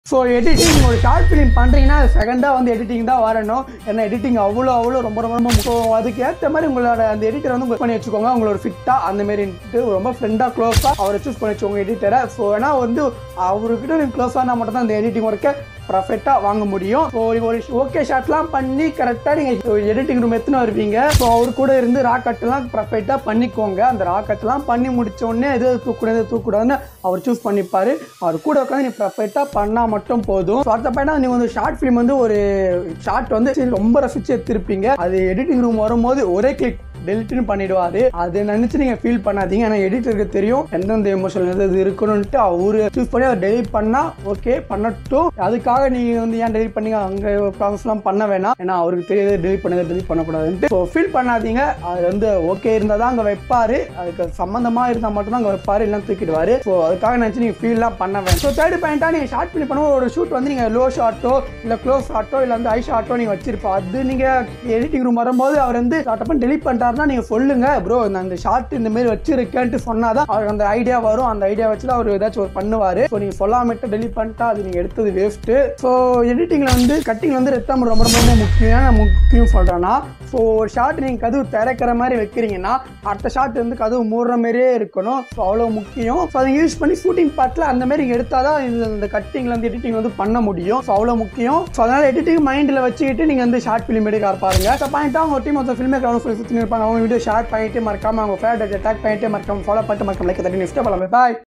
so editing ஒரு short film பண்ணுறீங்கன்னா செகண்டாக வந்து எடிட்டிங் தான் வரணும் ஏன்னா எடிட்டிங் அவ்வளோ அவ்வளோ ரொம்ப ரொம்ப ரொம்ப ஸோ அதுக்கு ஏற்ற மாதிரி உங்களோட அந்த எடிட்டரை வந்து புக் பண்ணி வச்சுக்கோங்க உங்களோட ஃபிட்டாக அந்த மாதிரின்ட்டு ரொம்ப ஃப்ரெண்டாக க்ளோஸாக அவரை சூஸ் பண்ணி வச்சுக்கோங்க எடிட்டரை ஸோ ஏன்னா வந்து அவர்கிட்ட நீங்கள் க்ளோஸ் ஆனால் மட்டும் தான் அந்த எடிட்டிங் ஒர்க்கை பர்ஃபெக்டாக வாங்க முடியும் ஸோ ஒரு ஓகே ஷாட்லாம் பண்ணி கரெக்டாக நீங்கள் எடிட்டிங் ரூம் எத்தனை வருவீங்க ஸோ அவர் கூட இருந்து ரா கட்டெல்லாம் பர்ஃபெக்டாக பண்ணிக்கோங்க அந்த ரா கட்டெல்லாம் பண்ணி முடிச்ச உடனே எது தூக்கூடாது தூக்கூடாதுன்னு அவர் சூஸ் பண்ணிப்பார் அவர் கூட உட்காந்து நீ பர்ஃபெக்டாக பண்ணால் மட்டும் போதும் ஸோ அடுத்த பையனா நீங்கள் வந்து ஷார்ட் ஃபிலிம் வந்து ஒரு ஷார்ட் வந்து சரி ரொம்ப ரசிச்சு எடுத்திருப்பீங்க அது எடிட்டிங் ரூம் வரும்போது ஒரே கிளிக் டெலிட்னு பண்ணிடுவாரு அதை நினைச்சு நீங்க ஃபீல் பண்ணாதீங்க ஏன்னா எடிட்டருக்கு தெரியும் எந்தெந்த எமோஷன் எது இருக்கணும்ட்டு அவரு சூஸ் பண்ணி அதை டெலிட் பண்ணா ஓகே பண்ணட்டும் அதுக்காக நீங்க வந்து ஏன் டெலிட் பண்ணீங்க அங்க ப்ராசஸ்லாம் பண்ண வேணாம் ஏன்னா அவருக்கு தெரியாது டெலிட் பண்ணதை டெலிட் பண்ணக்கூடாதுன்ட்டு ஸோ ஃபீல் பண்ணாதீங்க அது வந்து ஓகே இருந்தால் தான் அங்கே வைப்பாரு அதுக்கு சம்மந்தமா இருந்தால் மட்டும் தான் அங்கே வைப்பாரு இல்லைன்னா தூக்கிடுவாரு ஸோ அதுக்காக நினச்சி நீங்கள் ஃபீல்லாம் பண்ண வேண்டாம் ஸோ தேர்ட் பாயிண்டா நீங்கள் ஷார்ட் பண்ணி பண்ணும்போது ஒரு ஷூட் வந்து நீங்கள் லோ ஷாட்டோ இல்லை க்ளோஸ் ஷாட்டோ இல்லை வந்து ஐ ஷாட்டோ நீங்கள் வச்சிருப்போம் அது நீங்கள் எடிட்டிங் ரூம் வரும்போது அவர் வந்து ஷார்ட் பண்ணி டெலிட் பண்ணிட்டாருன்னா நீங்கள் சொல்லுங்க ப்ரோ நான் இந்த ஷார்ட் இந்த மாதிரி வச்சிருக்கேன்ட்டு சொன்னாதான் அவருக்கு அந்த ஐடியா வரும் அந்த ஐடியா வச்சு தான் அவர் ஏதாச்சும் ஒரு பண்ணுவார் ஸோ நீங்கள் சொல்லாமட்டு டெலிட் பண்ணிட்டா அது நீங்கள் எடுத்தது வேஸ்ட்டு ஸோ எடிட்டிங்கில் வந்து கட்டிங் வந்து ரத்தம் ரொம்ப ரொம்ப ரொம்ப முக்கியம் ஏன் முக்கியம் சொல்கிறேன்னா ஸோ ஒரு ஷார்ட் நீங்கள் கதவு திறக்கிற மாதிரி வைக்கிறீங்கன்னா அடுத்த ஷாட் வந்து கதவு மூடுற மாதிரியே இருக்கணும் ஸோ அவ்வளோ முக்கியம் ஸோ அதை யூஸ் பண்ணி ஷூட்டிங் பார்ட்டில் அந்த மாதிரி எடுத்தால் தான் இது இந்த கட்டிங்கில் வந்து எடிட்டிங் வந்து பண்ண முடியும் ஸோ அவ்வளோ முக்கியம் ஸோ அதனால் எடிட்டிங் மைண்டில் வச்சுக்கிட்டு நீங்கள் வந்து ஷார்ட் ஃபிலிம் எடுக்க பாருங்க ஸோ பாயிண்ட்டாக அவங்க டீம் வந்து ஃபில்மே கிரௌண்ட் சுற்றி இருப்பாங்க அவங்க வீடியோ ஷேர் பண்ணிட்டு மறக்காம அவங்க ஃபேவரட் டேக் பண்ணிட்டு மறக்காம ஃபாலோ பண்ணிட்டு மறக்காம லைக் தட்டி நெக்ஸ்ட் பாய்